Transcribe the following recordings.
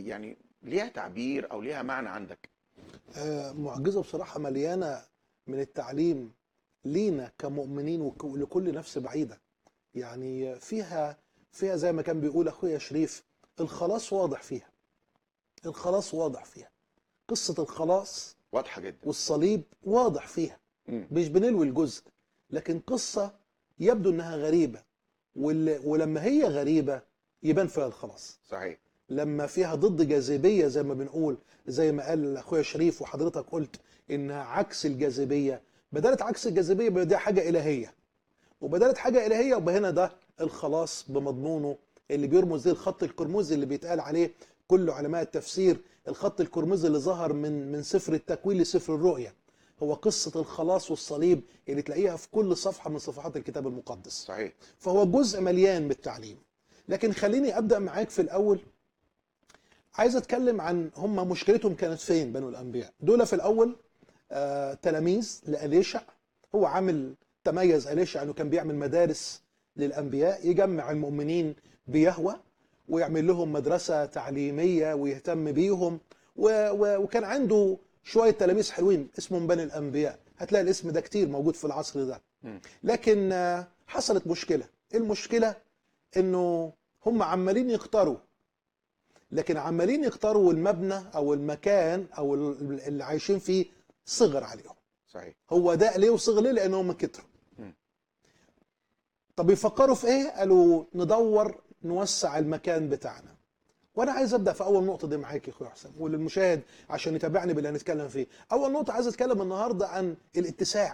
يعني ليها تعبير او ليها معنى عندك آه، معجزة بصراحة مليانة من التعليم لينا كمؤمنين وك- ولكل نفس بعيدة يعني فيها فيها زي ما كان بيقول أخويا شريف الخلاص واضح فيها الخلاص واضح فيها قصة الخلاص واضحه جدا والصليب واضح فيها مم. مش بنلوي الجزء لكن قصة يبدو انها غريبة وال- ولما هي غريبة يبان فيها الخلاص صحيح لما فيها ضد جاذبية زي ما بنقول زي ما قال اخويا شريف وحضرتك قلت انها عكس الجاذبية بدلت عكس الجاذبية يبقى دي حاجة إلهية وبدلت حاجة إلهية يبقى هنا ده الخلاص بمضمونه اللي بيرمز ليه الخط القرمزي اللي بيتقال عليه كل علماء التفسير الخط القرمزي اللي ظهر من من سفر التكوين لسفر الرؤيا هو قصة الخلاص والصليب اللي تلاقيها في كل صفحة من صفحات الكتاب المقدس صحيح فهو جزء مليان بالتعليم لكن خليني ابدا معاك في الاول عايز اتكلم عن هم مشكلتهم كانت فين بنو الانبياء دول في الاول آه تلاميذ لاليشع هو عامل تميز اليشع انه كان بيعمل مدارس للانبياء يجمع المؤمنين بيهوى ويعمل لهم مدرسه تعليميه ويهتم بيهم و و وكان عنده شويه تلاميذ حلوين اسمهم بني الانبياء هتلاقي الاسم ده كتير موجود في العصر ده مم. لكن آه، حصلت مشكله المشكله انه هم عمالين يختاروا لكن عمالين يختاروا والمبنى او المكان او ال- اللي عايشين فيه صغر عليهم صحيح هو ده ليه وصغر ليه لانهم كتروا مم. طب يفكروا في ايه قالوا ندور نوسع المكان بتاعنا وانا عايز ابدا في اول نقطه دي معاك يا اخويا حسام وللمشاهد عشان يتابعني باللي هنتكلم فيه اول نقطه عايز اتكلم النهارده عن الاتساع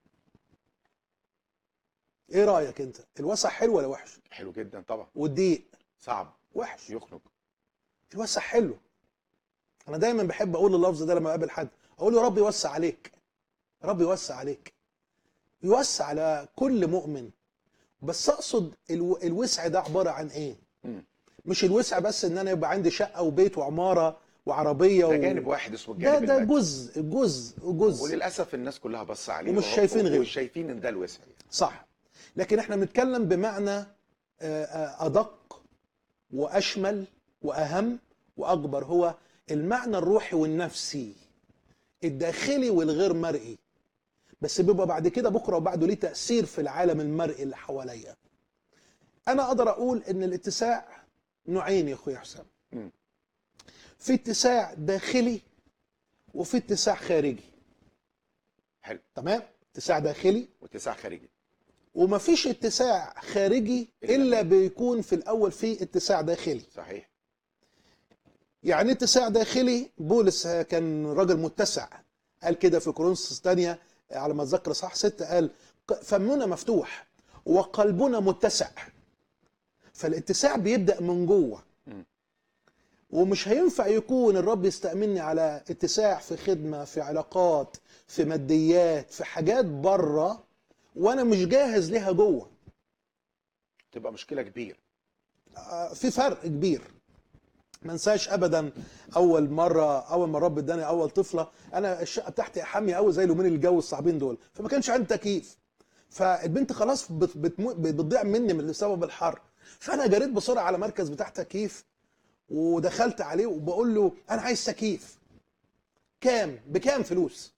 ايه رايك انت الوسع حلو ولا وحش حلو جدا طبعا والضيق صعب وحش يخنق الوسع حلو انا دايما بحب اقول اللفظ ده لما اقابل حد اقول له رب يوسع عليك رب يوسع عليك يوسع على كل مؤمن بس اقصد الو... الوسع ده عباره عن ايه مم. مش الوسع بس ان انا يبقى عندي شقه وبيت وعماره وعربيه ده و... جانب واحد اسمه ده الجانب ده المادي. جزء جزء جزء وللاسف الناس كلها بص عليه ومش وهو- شايفين غيره. ومش شايفين ان ده الوسع صح لكن احنا بنتكلم بمعنى آه، آه، ادق واشمل واهم واكبر هو المعنى الروحي والنفسي الداخلي والغير مرئي بس بيبقى بعد كده بكره وبعده ليه تاثير في العالم المرئي اللي حواليا انا اقدر اقول ان الاتساع نوعين يا اخويا حسام مم. في اتساع داخلي وفي اتساع خارجي حلو تمام اتساع داخلي واتساع خارجي ومفيش اتساع خارجي إلا الا بيكون في الاول فيه اتساع داخلي صحيح يعني اتساع داخلي بولس كان راجل متسع قال كده في كورنثوس الثانيه على ما اتذكر صح ستة قال ق- فمنا مفتوح وقلبنا متسع فالاتساع بيبدا من جوه مم. ومش هينفع يكون الرب يستأمني على اتساع في خدمه في علاقات في ماديات في حاجات بره وانا مش جاهز ليها جوه تبقى مشكله كبيره آه، في فرق كبير ما انساش ابدا اول مره اول ما الرب اداني اول طفله انا الشقه بتاعتي حاميه قوي زي اليومين الجو الصعبين دول فما كانش عندي تكييف فالبنت خلاص بت- بتمو- بتضيع مني من بسبب الحر فانا جريت بسرعه على مركز بتاع تكييف ودخلت عليه وبقول له انا عايز تكييف كام بكام فلوس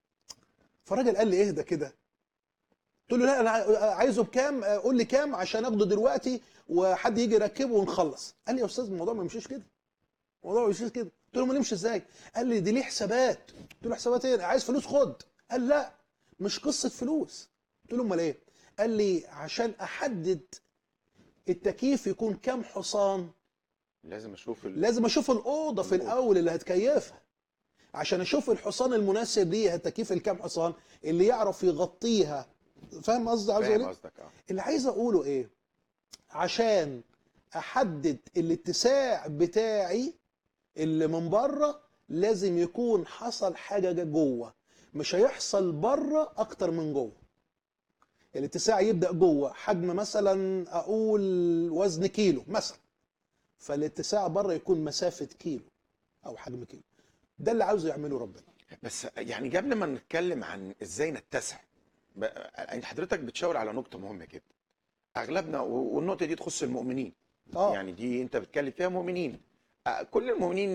فالراجل قال لي اهدى كده قلت له لا انا عايزه بكام قول لي كام عشان اخده دلوقتي وحد يجي يركبه ونخلص قال لي يا استاذ الموضوع ما يمشيش كده الموضوع ما يمشيش كده قلت له ما نمشي ازاي قال لي دي ليه حسابات قلت له حسابات ايه عايز فلوس خد قال لا مش قصه فلوس قلت له امال ايه قال لي عشان احدد التكييف يكون كام حصان لازم اشوف ال... لازم اشوف الاوضه في الأوضة. الاول اللي هتكيفها عشان اشوف الحصان المناسب ليها التكييف الكام حصان اللي يعرف يغطيها فاهم قصدي عاوز اقول فاهم ايه قصدك اه اللي عايز اقوله ايه عشان احدد الاتساع بتاعي اللي من بره لازم يكون حصل حاجه جا جوه مش هيحصل بره اكتر من جوه الاتساع يبدا جوه حجم مثلا اقول وزن كيلو مثلا فالاتساع بره يكون مسافه كيلو او حجم كيلو ده اللي عاوزه يعمله ربنا بس يعني قبل ما نتكلم عن ازاي نتسع ب- انت حضرتك بتشاور على نقطه مهمه جدا اغلبنا و- والنقطه دي تخص المؤمنين اه يعني دي انت بتتكلم فيها مؤمنين آه، كل المؤمنين